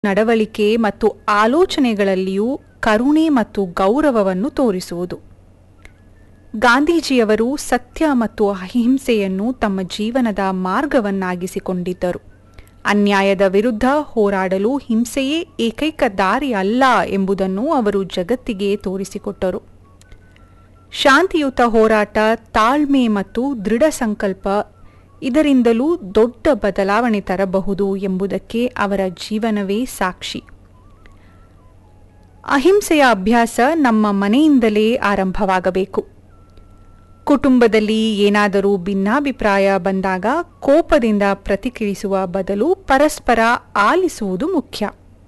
ನಡವಳಿಕೆ ಮತ್ತು ಆಲೋಚನೆಗಳಲ್ಲಿಯೂ ಕರುಣೆ ಮತ್ತು ಗೌರವವನ್ನು ತೋರಿಸುವುದು ಗಾಂಧೀಜಿಯವರು ಸತ್ಯ ಮತ್ತು ಅಹಿಂಸೆಯನ್ನು ತಮ್ಮ ಜೀವನದ ಮಾರ್ಗವನ್ನಾಗಿಸಿಕೊಂಡಿದ್ದರು ಅನ್ಯಾಯದ ವಿರುದ್ಧ ಹೋರಾಡಲು ಹಿಂಸೆಯೇ ಏಕೈಕ ದಾರಿ ಅಲ್ಲ ಎಂಬುದನ್ನು ಅವರು ಜಗತ್ತಿಗೆ ತೋರಿಸಿಕೊಟ್ಟರು ಶಾಂತಿಯುತ ಹೋರಾಟ ತಾಳ್ಮೆ ಮತ್ತು ದೃಢ ಸಂಕಲ್ಪ ಇದರಿಂದಲೂ ದೊಡ್ಡ ಬದಲಾವಣೆ ತರಬಹುದು ಎಂಬುದಕ್ಕೆ ಅವರ ಜೀವನವೇ ಸಾಕ್ಷಿ ಅಹಿಂಸೆಯ ಅಭ್ಯಾಸ ನಮ್ಮ ಮನೆಯಿಂದಲೇ ಆರಂಭವಾಗಬೇಕು ಕುಟುಂಬದಲ್ಲಿ ಏನಾದರೂ ಭಿನ್ನಾಭಿಪ್ರಾಯ ಬಂದಾಗ ಕೋಪದಿಂದ ಪ್ರತಿಕ್ರಿಯಿಸುವ ಬದಲು ಪರಸ್ಪರ ಆಲಿಸುವುದು ಮುಖ್ಯ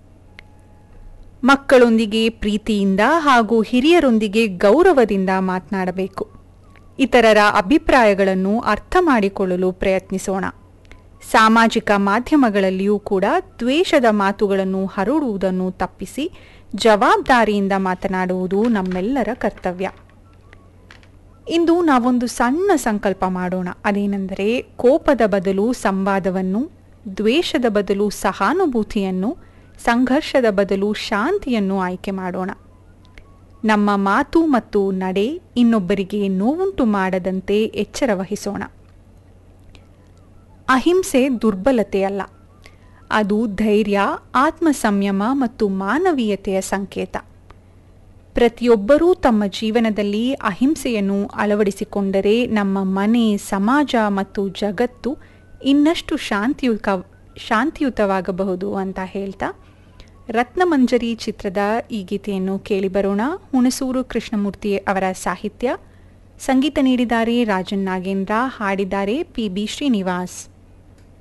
ಮಕ್ಕಳೊಂದಿಗೆ ಪ್ರೀತಿಯಿಂದ ಹಾಗೂ ಹಿರಿಯರೊಂದಿಗೆ ಗೌರವದಿಂದ ಮಾತನಾಡಬೇಕು ಇತರರ ಅಭಿಪ್ರಾಯಗಳನ್ನು ಅರ್ಥ ಮಾಡಿಕೊಳ್ಳಲು ಪ್ರಯತ್ನಿಸೋಣ ಸಾಮಾಜಿಕ ಮಾಧ್ಯಮಗಳಲ್ಲಿಯೂ ಕೂಡ ದ್ವೇಷದ ಮಾತುಗಳನ್ನು ಹರಡುವುದನ್ನು ತಪ್ಪಿಸಿ ಜವಾಬ್ದಾರಿಯಿಂದ ಮಾತನಾಡುವುದು ನಮ್ಮೆಲ್ಲರ ಕರ್ತವ್ಯ ಇಂದು ನಾವೊಂದು ಸಣ್ಣ ಸಂಕಲ್ಪ ಮಾಡೋಣ ಅದೇನೆಂದರೆ ಕೋಪದ ಬದಲು ಸಂವಾದವನ್ನು ದ್ವೇಷದ ಬದಲು ಸಹಾನುಭೂತಿಯನ್ನು ಸಂಘರ್ಷದ ಬದಲು ಶಾಂತಿಯನ್ನು ಆಯ್ಕೆ ಮಾಡೋಣ ನಮ್ಮ ಮಾತು ಮತ್ತು ನಡೆ ಇನ್ನೊಬ್ಬರಿಗೆ ನೋವುಂಟು ಮಾಡದಂತೆ ಎಚ್ಚರ ವಹಿಸೋಣ ಅಹಿಂಸೆ ದುರ್ಬಲತೆಯಲ್ಲ ಅದು ಧೈರ್ಯ ಆತ್ಮಸಂಯಮ ಮತ್ತು ಮಾನವೀಯತೆಯ ಸಂಕೇತ ಪ್ರತಿಯೊಬ್ಬರೂ ತಮ್ಮ ಜೀವನದಲ್ಲಿ ಅಹಿಂಸೆಯನ್ನು ಅಳವಡಿಸಿಕೊಂಡರೆ ನಮ್ಮ ಮನೆ ಸಮಾಜ ಮತ್ತು ಜಗತ್ತು ಇನ್ನಷ್ಟು ಶಾಂತಿಯುತ ಶಾಂತಿಯುತವಾಗಬಹುದು ಅಂತ ಹೇಳ್ತಾ ರತ್ನಮಂಜರಿ ಚಿತ್ರದ ಈ ಗೀತೆಯನ್ನು ಕೇಳಿಬರೋಣ ಹುಣಸೂರು ಕೃಷ್ಣಮೂರ್ತಿ ಅವರ ಸಾಹಿತ್ಯ ಸಂಗೀತ ನೀಡಿದ್ದಾರೆ ರಾಜನ್ ನಾಗೇಂದ್ರ ಹಾಡಿದ್ದಾರೆ ಪಿ ಬಿ ಶ್ರೀನಿವಾಸ್